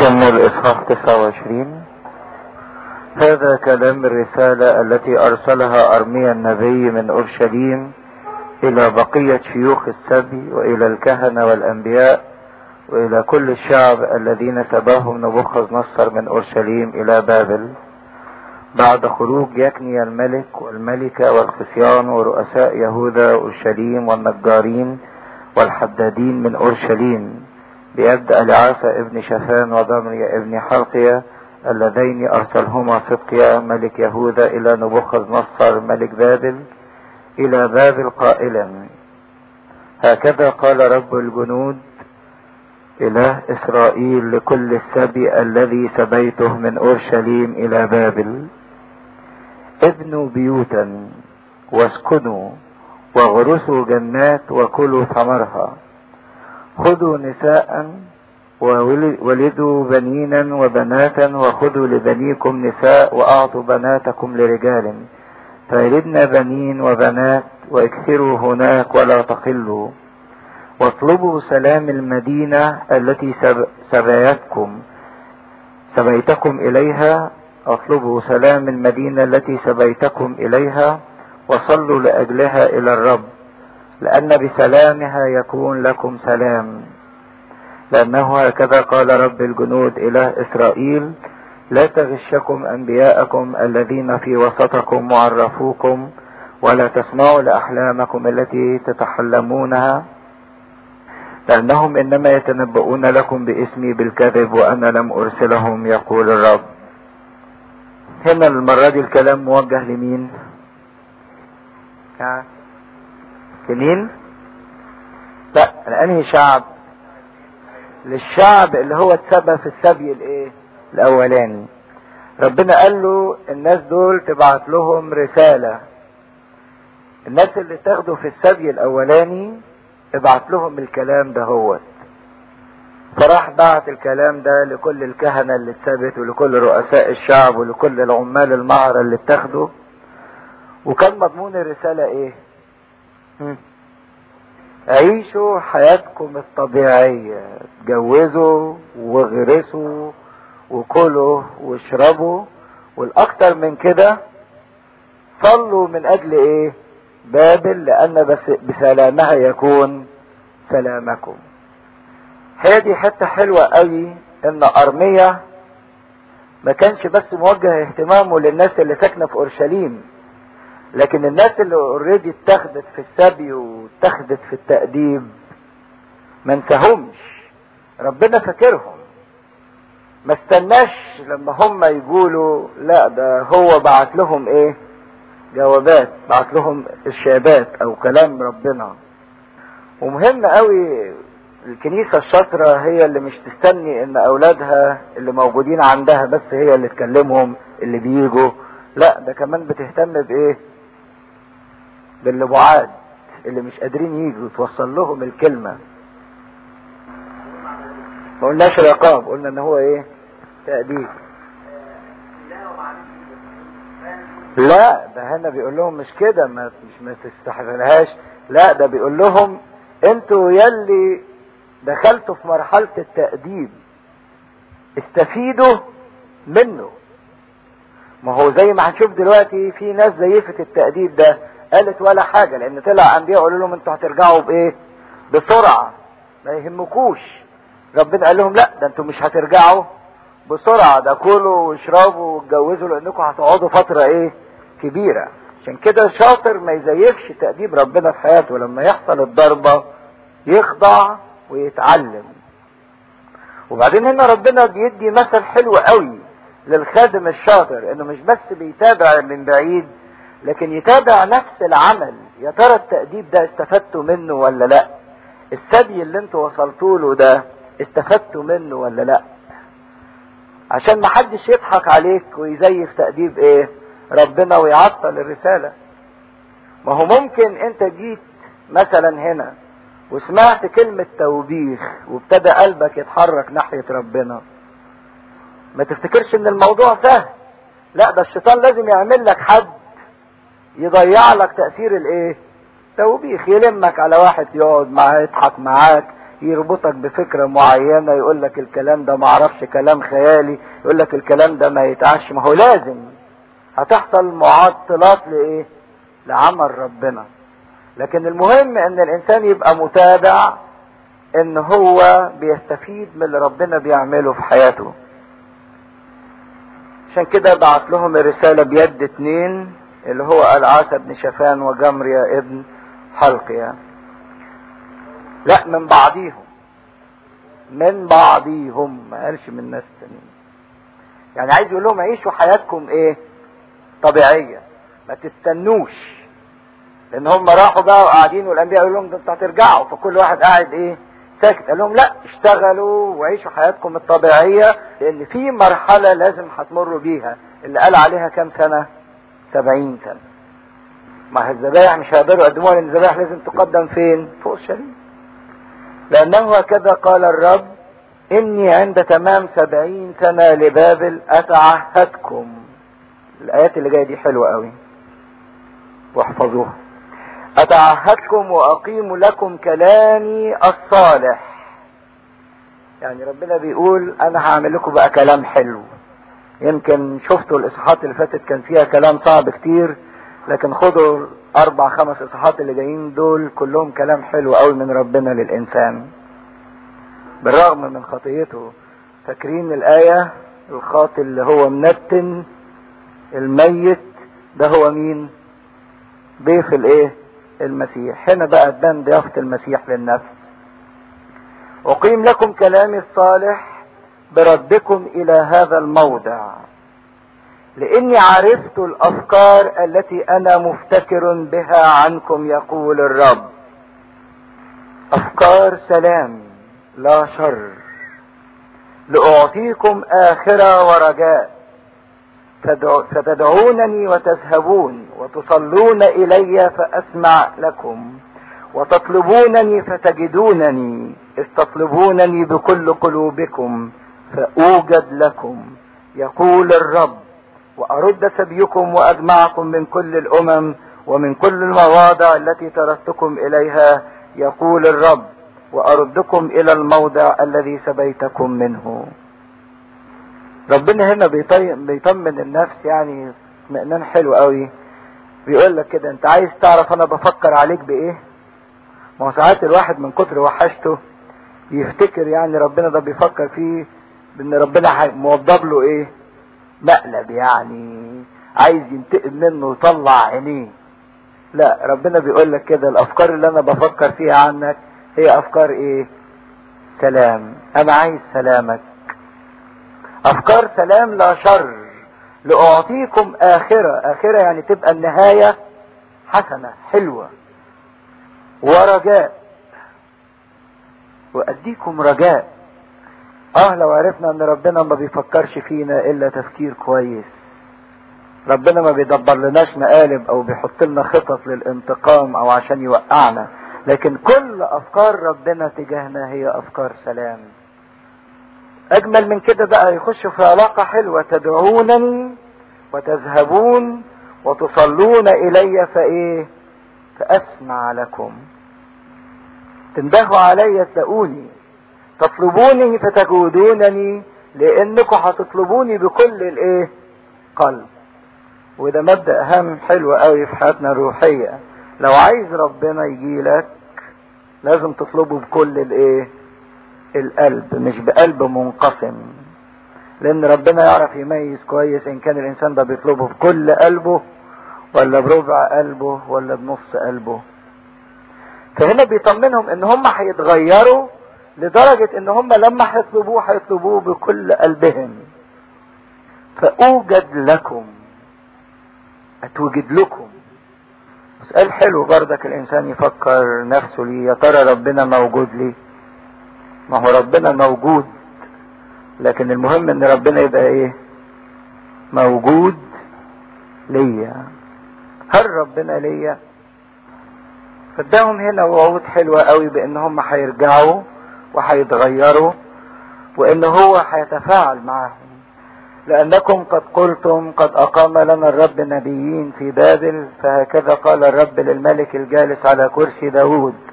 نكمل اصحاح 29 هذا كلام الرسالة التي ارسلها ارميا النبي من اورشليم الى بقية شيوخ السبي والى الكهنة والانبياء والى كل الشعب الذين سباهم نبوخذ نصر من اورشليم الى بابل بعد خروج يكني الملك والملكة والخصيان ورؤساء يهوذا اورشليم والنجارين والحدادين من اورشليم بيد العاسى ابن شفان وضمري ابن حلقية اللذين ارسلهما صدقيا ملك يهوذا الى نبوخذ نصر ملك بابل الى بابل قائلا هكذا قال رب الجنود اله اسرائيل لكل السبي الذي سبيته من اورشليم الى بابل ابنوا بيوتا واسكنوا واغرسوا جنات وكلوا ثمرها خذوا نساء وولدوا بنينا وبناتا وخذوا لبنيكم نساء واعطوا بناتكم لرجال فيلدن بنين وبنات واكثروا هناك ولا تقلوا واطلبوا سلام المدينة التي سبيتكم سبيتكم إليها اطلبوا سلام المدينة التي سبيتكم إليها وصلوا لأجلها إلى الرب لأن بسلامها يكون لكم سلام لأنه هكذا قال رب الجنود إله إسرائيل لا تغشكم أنبياءكم الذين في وسطكم معرفوكم ولا تسمعوا لأحلامكم التي تتحلمونها لأنهم إنما يتنبؤون لكم باسمي بالكذب وأنا لم أرسلهم يقول الرب هنا المرة دي الكلام موجه لمين؟ لمين؟ لا لأنهي شعب؟ للشعب اللي هو اتسبى في السبي الايه؟ الأولاني. ربنا قال له الناس دول تبعت لهم رسالة. الناس اللي تاخدوا في السبي الأولاني ابعت لهم الكلام ده هو فراح بعت الكلام ده لكل الكهنة اللي اتثبت ولكل رؤساء الشعب ولكل العمال المعرة اللي اتاخدوا وكان مضمون الرسالة ايه عيشوا حياتكم الطبيعية اتجوزوا واغرسوا وكلوا واشربوا والاكتر من كده صلوا من اجل ايه بابل لان بس بسلامها يكون سلامكم هي دي حتة حلوة قوي ان ارمية ما كانش بس موجه اهتمامه للناس اللي ساكنة في اورشليم لكن الناس اللي اوريدي اتخذت في السبي واتخذت في التأديب ما انساهمش ربنا فاكرهم ما استناش لما هم يقولوا لا ده هو بعت لهم ايه جوابات بعت لهم ارشادات او كلام ربنا ومهم قوي الكنيسة الشاطرة هي اللي مش تستني ان اولادها اللي موجودين عندها بس هي اللي تكلمهم اللي بيجوا لا ده كمان بتهتم بايه باللي بعاد اللي مش قادرين يجوا توصل لهم الكلمة ما قلناش العقاب قلنا ان هو ايه تأديب لا ده هنا بيقول لهم مش كده ما مش ما تستحملهاش لا ده بيقول لهم انتوا يلي دخلتوا في مرحلة التأديب استفيدوا منه ما هو زي ما هنشوف دلوقتي في ناس زيفت التأديب ده قالت ولا حاجة لان طلع انبياء قالوا لهم انتوا هترجعوا بايه بسرعة ما يهمكوش ربنا قال لهم لا ده انتوا مش هترجعوا بسرعة ده كلوا واشربوا واتجوزوا لانكم هتقعدوا فترة ايه كبيرة عشان كده شاطر ما يزيفش تأديب ربنا في حياته لما يحصل الضربة يخضع ويتعلم وبعدين هنا ربنا بيدي مثل حلو قوي للخادم الشاطر انه مش بس بيتابع من بعيد لكن يتابع نفس العمل يا ترى التأديب ده استفدتوا منه ولا لا الثدي اللي انتوا وصلتوا له ده استفدتوا منه ولا لا عشان ما حدش يضحك عليك ويزيف تأديب ايه ربنا ويعطل الرسالة ما هو ممكن انت جيت مثلا هنا وسمعت كلمة توبيخ وابتدى قلبك يتحرك ناحية ربنا ما تفتكرش ان الموضوع سهل لا ده الشيطان لازم يعمل لك حد يضيع لك تأثير الايه توبيخ يلمك على واحد يقعد معاه يضحك معاك يربطك بفكرة معينة يقول لك الكلام ده معرفش كلام خيالي يقول لك الكلام ده ما يتعش ما هو لازم هتحصل معطلات لايه لعمل ربنا لكن المهم ان الانسان يبقى متابع ان هو بيستفيد من اللي ربنا بيعمله في حياته عشان كده بعت لهم الرسالة بيد اتنين اللي هو العاصى بن شفان وجمريا ابن حلقيا لا من بعضيهم من بعضيهم ما قالش من ناس تانيين يعني عايز يقول لهم عيشوا حياتكم ايه طبيعية ما تستنوش لان هم راحوا بقى وقاعدين والانبياء يقول لهم ده انتوا هترجعوا فكل واحد قاعد ايه ساكت قال لهم لا اشتغلوا وعيشوا حياتكم الطبيعية لان في مرحلة لازم هتمروا بيها اللي قال عليها كام سنة سبعين سنة ما هي الذبائح مش هيقدروا يقدموها لان الذبائح لازم تقدم فين فوق الشريعة لانه هكذا قال الرب اني عند تمام سبعين سنة لبابل اتعهدكم الايات اللي جاية دي حلوة قوي واحفظوها اتعهدكم واقيم لكم كلامي الصالح يعني ربنا بيقول انا هعمل لكم بقى كلام حلو يمكن شفتوا الاصحاحات اللي فاتت كان فيها كلام صعب كتير لكن خدوا اربع خمس اصحاحات اللي جايين دول كلهم كلام حلو قوي من ربنا للانسان بالرغم من خطيته فاكرين الايه الخاطئ اللي هو منتن الميت ده هو مين ضيف الايه المسيح هنا بقى تبان ضيافة المسيح للنفس أقيم لكم كلامي الصالح بردكم إلى هذا الموضع لإني عرفت الأفكار التي أنا مفتكر بها عنكم يقول الرب أفكار سلام لا شر لأعطيكم آخرة ورجاء فتدعونني وتذهبون وتصلون الي فاسمع لكم وتطلبونني فتجدونني اذ تطلبونني بكل قلوبكم فاوجد لكم يقول الرب وارد سبيكم واجمعكم من كل الامم ومن كل المواضع التي تركتكم اليها يقول الرب واردكم الى الموضع الذي سبيتكم منه ربنا هنا بيطمن النفس يعني اطمئنان حلو قوي بيقول لك كده انت عايز تعرف انا بفكر عليك بايه ما هو ساعات الواحد من كتر وحشته يفتكر يعني ربنا ده بيفكر فيه بان ربنا موضب له ايه مقلب يعني عايز ينتقم منه ويطلع عينيه لا ربنا بيقول لك كده الافكار اللي انا بفكر فيها عنك هي افكار ايه سلام انا عايز سلامك افكار سلام لا شر لاعطيكم اخرة اخرة يعني تبقى النهاية حسنة حلوة ورجاء واديكم رجاء اه لو عرفنا ان ربنا ما بيفكرش فينا الا تفكير كويس ربنا ما بيدبر لناش مقالب او بيحط لنا خطط للانتقام او عشان يوقعنا لكن كل افكار ربنا تجاهنا هي افكار سلام اجمل من كده بقى يخش في علاقة حلوة تدعونني وتذهبون وتصلون الي فايه فاسمع لكم تندهوا علي تلاقوني تطلبوني فتجودونني لانكم هتطلبوني بكل الايه قلب وده مبدأ هام حلو قوي في حياتنا الروحية لو عايز ربنا يجيلك لازم تطلبه بكل الايه القلب مش بقلب منقسم لان ربنا يعرف يميز كويس ان كان الانسان ده بيطلبه بكل قلبه ولا بربع قلبه ولا بنص قلبه فهنا بيطمنهم ان هم هيتغيروا لدرجة ان هم لما هيطلبوه هيطلبوه بكل قلبهم فاوجد لكم اتوجد لكم سؤال حلو بردك الانسان يفكر نفسه ليه يا ترى ربنا موجود ليه ما هو ربنا موجود لكن المهم ان ربنا يبقى ايه موجود ليا هل ربنا ليا فاداهم هنا وعود حلوة قوي بان هم هيرجعوا وهيتغيروا وان هو هيتفاعل معهم لانكم قد قلتم قد اقام لنا الرب نبيين في بابل فهكذا قال الرب للملك الجالس على كرسي داود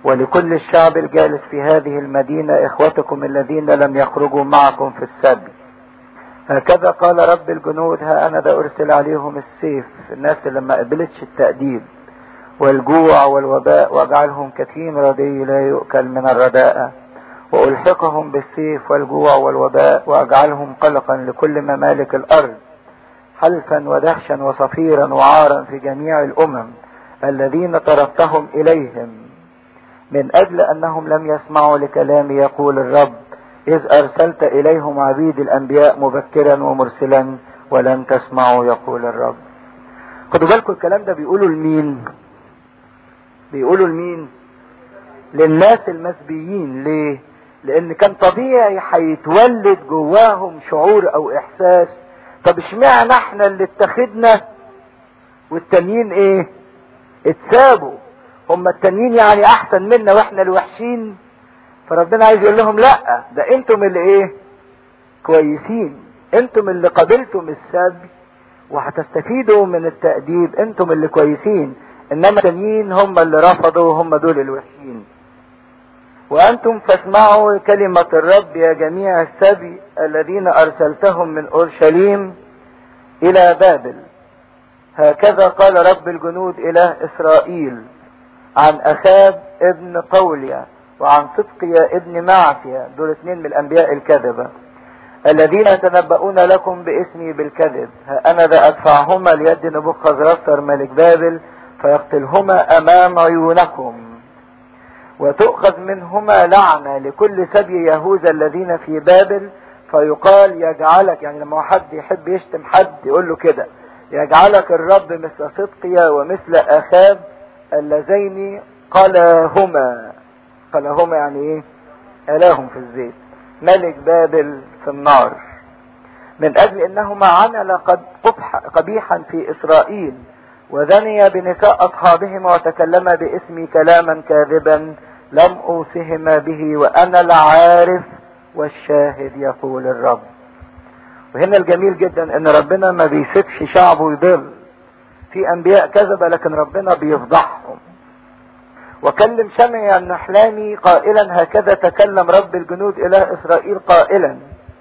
ولكل الشعب الجالس في هذه المدينة إخوتكم الذين لم يخرجوا معكم في السبي هكذا قال رب الجنود ها أنا ذا أرسل عليهم السيف الناس اللي ما قبلتش التأديب والجوع والوباء واجعلهم كتيم ردي لا يؤكل من الرداءة وألحقهم بالسيف والجوع والوباء وأجعلهم قلقا لكل ممالك الأرض حلفا ودهشا وصفيرا وعارا في جميع الأمم الذين طردتهم إليهم من أجل أنهم لم يسمعوا لكلامي يقول الرب إذ أرسلت إليهم عبيد الأنبياء مبكرا ومرسلا ولم تسمعوا يقول الرب خدوا بالكم الكلام ده بيقولوا لمين بيقولوا لمين للناس المسبيين ليه لان كان طبيعي هيتولد جواهم شعور او احساس طب اشمعنى احنا اللي اتخذنا والتانيين ايه اتسابوا هم التانيين يعني احسن منا واحنا الوحشين فربنا عايز يقول لهم لا ده انتم اللي ايه كويسين انتم اللي قبلتم السبي وهتستفيدوا من التأديب انتم اللي كويسين انما التانيين هم اللي رفضوا هم دول الوحشين وانتم فاسمعوا كلمة الرب يا جميع السبي الذين ارسلتهم من اورشليم الى بابل هكذا قال رب الجنود اله اسرائيل عن اخاب ابن قوليا وعن صدقيا ابن معسيا دول اثنين من الانبياء الكذبة الذين يتنبؤون لكم باسمي بالكذب ها انا ذا ادفعهما ليد نبوخذ رفتر ملك بابل فيقتلهما امام عيونكم وتؤخذ منهما لعنة لكل سبي يهوذا الذين في بابل فيقال يجعلك يعني لما حد يحب يشتم حد يقول له كده يجعلك الرب مثل صدقيا ومثل اخاب اللذين قلاهما قلاهما يعني ايه الاهم في الزيت ملك بابل في النار من اجل انهما عمل قد قبح قبيحا في اسرائيل وذني بنساء اصحابهما وتكلم باسمي كلاما كاذبا لم اوصهما به وانا العارف والشاهد يقول الرب وهنا الجميل جدا ان ربنا ما بيسيبش شعبه يضل في انبياء كذبة لكن ربنا بيفضحهم وكلم شمع النحلامي قائلا هكذا تكلم رب الجنود اله اسرائيل قائلا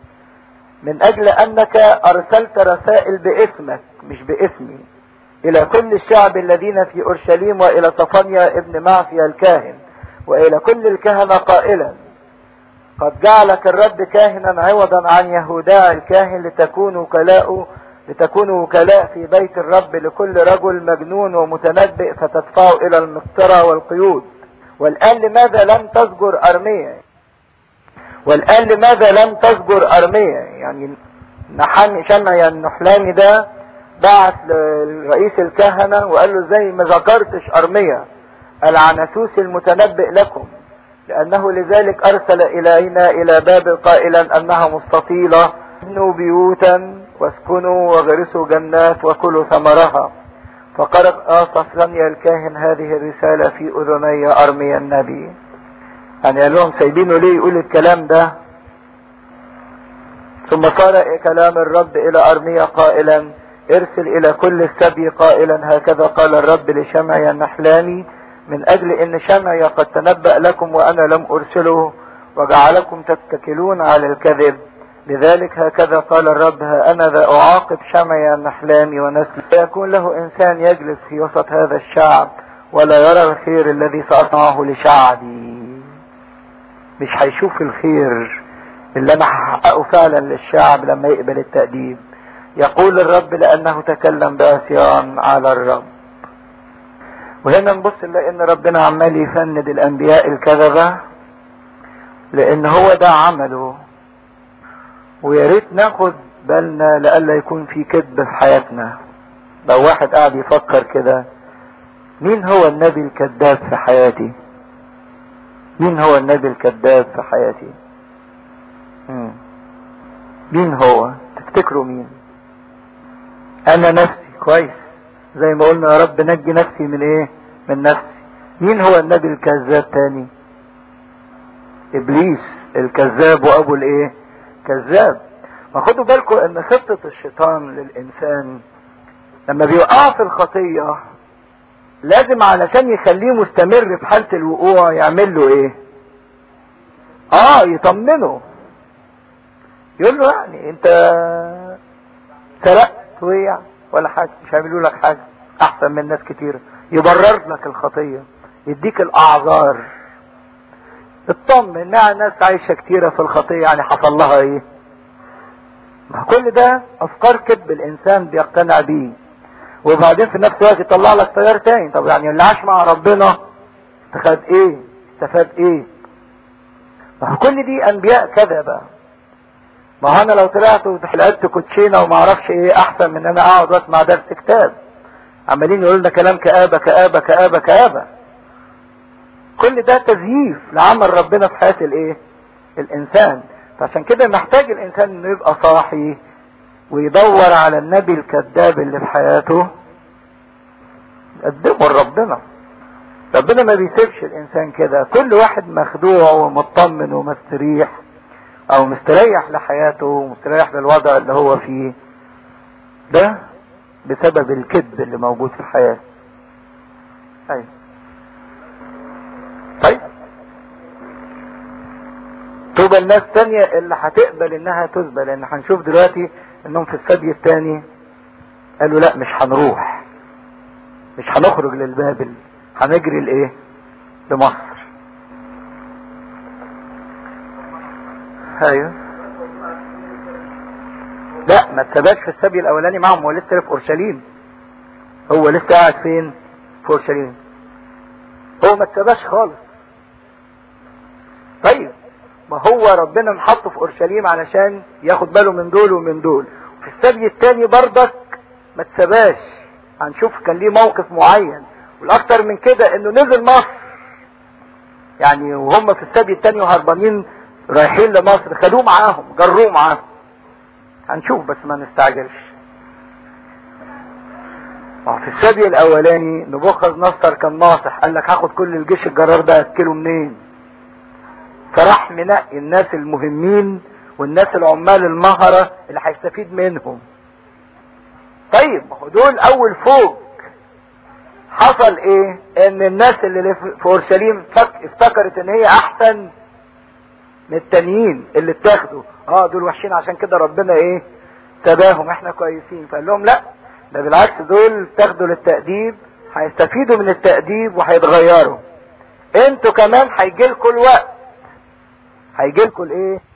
من اجل انك ارسلت رسائل باسمك مش باسمي الى كل الشعب الذين في اورشليم والى صفانيا ابن معصية الكاهن والى كل الكهنة قائلا قد جعلك الرب كاهنا عوضا عن يهودا الكاهن لتكون وكلاء لتكونوا وكلاء في بيت الرب لكل رجل مجنون ومتنبئ فتدفعه الى المقطرة والقيود والان لماذا لم تزجر ارميا والان لماذا لم تزجر ارميا يعني نحن شمع النحلاني ده بعت لرئيس الكهنة وقال له زي ما ذكرتش ارميا العنسوس المتنبئ لكم لانه لذلك ارسل الينا الى باب قائلا انها مستطيلة ابنوا بيوتا واسكنوا وغرسوا جنات وكلوا ثمرها فقرأ صفلنيا الكاهن هذه الرسالة في اذني ارميا النبي يعني قال لهم سايبينه ليه يقول الكلام ده ثم قرأ كلام الرب الى ارميا قائلا ارسل الى كل السبي قائلا هكذا قال الرب لشمعي النحلاني من اجل ان شمعي قد تنبأ لكم وانا لم ارسله وجعلكم تتكلون على الكذب لذلك هكذا قال الرب ها انا ذا اعاقب شمعي النحلام ونسل يكون له انسان يجلس في وسط هذا الشعب ولا يرى الخير الذي ساصنعه لشعبي مش هيشوف الخير اللي انا هحققه فعلا للشعب لما يقبل التأديب يقول الرب لانه تكلم بعصيان على الرب وهنا نبص نلاقي ان ربنا عمال يفند الانبياء الكذبة لان هو ده عمله ويا ريت ناخد بالنا لألا يكون في كذب في حياتنا لو واحد قاعد يفكر كده مين هو النبي الكذاب في حياتي مين هو النبي الكذاب في حياتي مم. مين هو تفتكروا مين انا نفسي كويس زي ما قلنا يا رب نجي نفسي من ايه من نفسي مين هو النبي الكذاب تاني ابليس الكذاب وابو الايه كذاب ما خدوا بالكم ان خطة الشيطان للانسان لما بيوقع في الخطية لازم علشان يخليه مستمر في حالة الوقوع يعمل له ايه اه يطمنه يقول له يعني انت سرقت وقع ولا حاجة مش هيعملوا لك حاجة احسن من ناس كتير يبرر لك الخطية يديك الاعذار اطمن مع ناس عايشة كتيرة في الخطية يعني حصل لها ايه ما كل ده افكار كذب الانسان بيقتنع بيه وبعدين في نفس الوقت يطلع لك تيار تاني طب يعني اللي عاش مع ربنا استفاد ايه استفاد ايه ما هو كل دي انبياء كذبة ما هو انا لو طلعت وحلقت كوتشينه وما اعرفش ايه احسن من ان انا اقعد واسمع درس كتاب عمالين يقولوا لنا كلام كآبة كآبة كآبة كآبة كل ده تزييف لعمل ربنا في حياة الايه الانسان فعشان كده محتاج الانسان انه يبقى صاحي ويدور على النبي الكذاب اللي في حياته يقدمه لربنا ربنا ما بيسيبش الانسان كده كل واحد مخدوع ومطمن ومستريح او مستريح لحياته ومستريح للوضع اللي هو فيه ده بسبب الكذب اللي موجود في الحياة ايوه طيب توبة الناس تانية اللي هتقبل انها تثبت لان هنشوف دلوقتي انهم في الثدي الثاني قالوا لا مش هنروح مش هنخرج للبابل هنجري لايه لمصر ايوه لا ما اتسابش في السبي الاولاني معهم هو لسه في اورشليم هو لسه قاعد فين في اورشليم هو ما اتسابش خالص طيب ما هو ربنا محطه في اورشليم علشان ياخد باله من دول ومن دول في السبي التاني برضك ما اتساباش هنشوف كان ليه موقف معين والاكتر من كده انه نزل مصر يعني وهم في السبي التاني وهربانين رايحين لمصر خدوه معاهم جروه معاهم هنشوف بس ما نستعجلش في السبي الاولاني نبوخذ نصر كان ناصح قال لك هاخد كل الجيش الجرار ده اكله منين فراح منقي الناس المهمين والناس العمال المهرة اللي هيستفيد منهم طيب ما هو دول اول فوق حصل ايه ان الناس اللي في اورشليم فك افتكرت ان هي احسن من التانيين اللي اتاخدوا اه دول وحشين عشان كده ربنا ايه سباهم احنا كويسين فقال لهم لا ده بالعكس دول تاخدوا للتأديب هيستفيدوا من التأديب وهيتغيروا انتوا كمان هيجيلكوا الوقت هيجيلكوا الايه